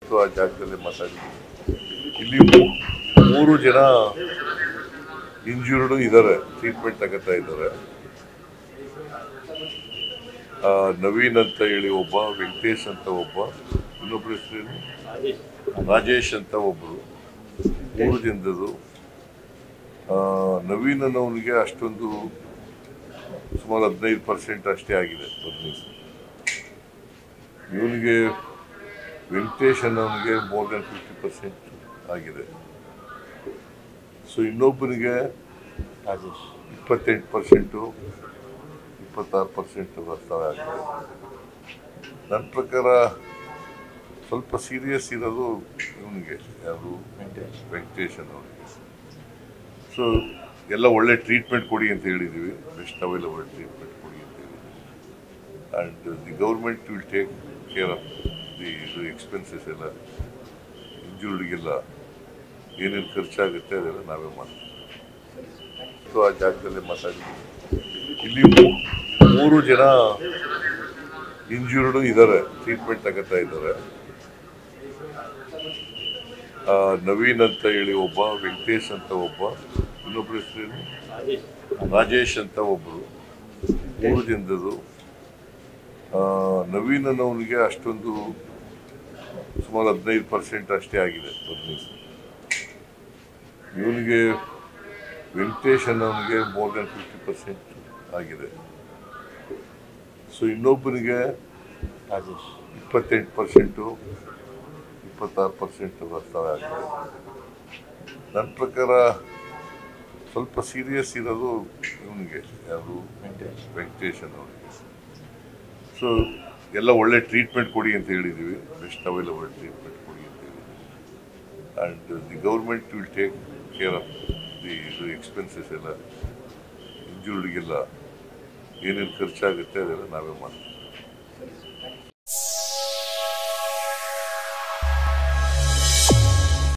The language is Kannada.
ಆ ಜಾಗದಲ್ಲಿ ಮಾತಾಡಿದ್ದೀನಿ ಇಲ್ಲಿ ಮೂ- ಮೂರು ಜನ ಇಂಜೂರ್ಡ್ ಇದ್ದಾರೆ ಟ್ರೀಟ್ಮೆಂಟ್ ತಗೋತಾ ಇದ್ದಾರೆ ಆ, ನವೀನ್ ಅಂತ ಹೇಳಿ ಒಬ್ಬ ವೆಂಕಟೇಶ್ ಅಂತ ಒಬ್ಬ ಇನ್ನೊಬ್ಬರ ಹೆಸರೇನು ರಾಜೇಶ್ ಅಂತ ಒಬ್ಬರು ಮೂರು ಜನರದು ಆ, ನವೀನ್ ಅನ್ನೋನಿಗೆ ಅಷ್ಟೊಂದು ಸುಮಾರು ಹದಿನೈದು ಪರ್ಸೆಂಟ್ ಅಷ್ಟೇ ಆಗಿದೆ ಬದನೇಸ್ ಇವನಿಗೆ ವೆಂಕಟೇಶ್ ಅನ್ನೋನಿಗೆ ಮೋರ್ ದೆನ್ ಫಿಫ್ಟಿ ಪರ್ಸೆಂಟ್ ಆಗಿದೆ ಸೊ ಇನ್ನೊಬ್ಬನಿಗೆ ರಾಜೇಶ್ ಇಪ್ಪತ್ತೆಂಟು ಪರ್ಸೆಂಟು ಇಪ್ಪತ್ತಾರು ಪರ್ಸೆಂಟ್ ಬರ್ತವೆ ಆಗಿದೆ ನನ್ನ ಪ್ರಕಾರ ಸ್ವಲ್ಪ ಸೀರಿಯಸ್ ಇರೋದು ಇವನಿಗೆ ಯಾರು ವೆಂಕಟೇಶ್ ವೆಂಕಟೇಶ್ ಅನ್ನೋರಿಗೆ ಸೊ ಎಲ್ಲ ಒಳ್ಳೆ ಟ್ರೀಟ್ಮೆಂಟ್ ಕೊಡಿ ಅಂತ ಹೇಳಿದ್ದೀವಿ ಬೆಸ್ಟ್ ಅವೈಲಬಲ್ ಟ್ರೀಟ್ಮೆಂಟ್ ಕೊಡಿ ಅಂತ ಹೇಳಿದ್ದೀವಿ and the government will take care of the ಇದು ಎಕ್ಸ್ಪೆನ್ಸಸ್ ಎಲ್ಲ ಇಂಜೂರ್ಡ್ಗೆಲ್ಲ ಏನೇನು ಖರ್ಚಾಗುತ್ತೆ ಅದೆಲ್ಲ ನಾವೇ ಮಾಡ್ತೀವಿ ಸೊ ಆ ಜಾಗದಲ್ಲೇ ಮಾತಾಡಿದ್ದೀವಿ ಇಲ್ಲಿ ಮೂ- ಮೂರು ಜನ ಇಂಜೂರ್ಡ್ ಇದ್ದಾರೆ ಟ್ರೀಟ್ಮೆಂಟ್ ತಗೋತಾ ಇದ್ದಾರೆ ಆ, ನವೀನ್ ಅಂತ ಹೇಳಿ ಒಬ್ಬ ವೆಂಕಟೇಶ್ ಅಂತ ಒಬ್ಬ ಇನ್ನೊಬ್ಬರ ಹೆಸರೇನು ರಾಜೇಶ್ ಅಂತ ಒಬ್ಬರು ಮೂರು ಜನರದು ಆ, ನವೀನ್ ಅನ್ನೋನಿಗೆ ಅಷ್ಟೊಂದು ಸುಮಾರು ಹದಿನೈದು ಪರ್ಸೆಂಟ್ ಅಷ್ಟೇ ಆಗಿದೆ ಬದನೇಸ್ ಇವನಿಗೆ ವೆಂಕಟೇಶ್ ಅನ್ನೋನಿಗೆ ಮೋರ್ ದೆನ್ ಫಿಫ್ಟಿ ಪರ್ಸೆಂಟ್ ಆಗಿದೆ ಸೊ ಇನ್ನೊಬ್ಬನಿಗೆ ರಾಜೇಶ್ ಇಪ್ಪತ್ತೆಂಟು ಪರ್ಸೆಂಟು ಇಪ್ಪತ್ತಾರು ಪರ್ಸೆಂಟ್ ಬರ್ತವೆ ಆಗಿದೆ ನನ್ನ ಪ್ರಕಾರ ಸ್ವಲ್ಪ ಸೀರಿಯಸ್ ಇರೋದು ಇವನಿಗೆ ಯಾರು ವೆಂಕಟೇಶ್ ವೆಂಕಟೇಶ್ ಅನ್ನೋರಿಗೆ ಸೊ ಎಲ್ಲ ಒಳ್ಳೆ ಟ್ರೀಟ್ಮೆಂಟ್ ಕೊಡಿ ಅಂತ ಹೇಳಿದ್ದೀವಿ ಬೆಸ್ಟ್ ಅವೈಲಬಲ್ ಟ್ರೀಟ್ಮೆಂಟ್ ಕೊಡಿ ಅಂತ ಹೇಳಿದ್ದೀವಿ and the government will take care of the ಇದು ಎಕ್ಸ್ಪೆನ್ಸಸ್ ಎಲ್ಲ ಇಂಜೂರ್ಡ್ಗೆಲ್ಲ ಏನೇನು ಖರ್ಚಾಗುತ್ತೆ ಅದೆಲ್ಲ ನಾವೇ ಮಾಡ್ತೀವಿ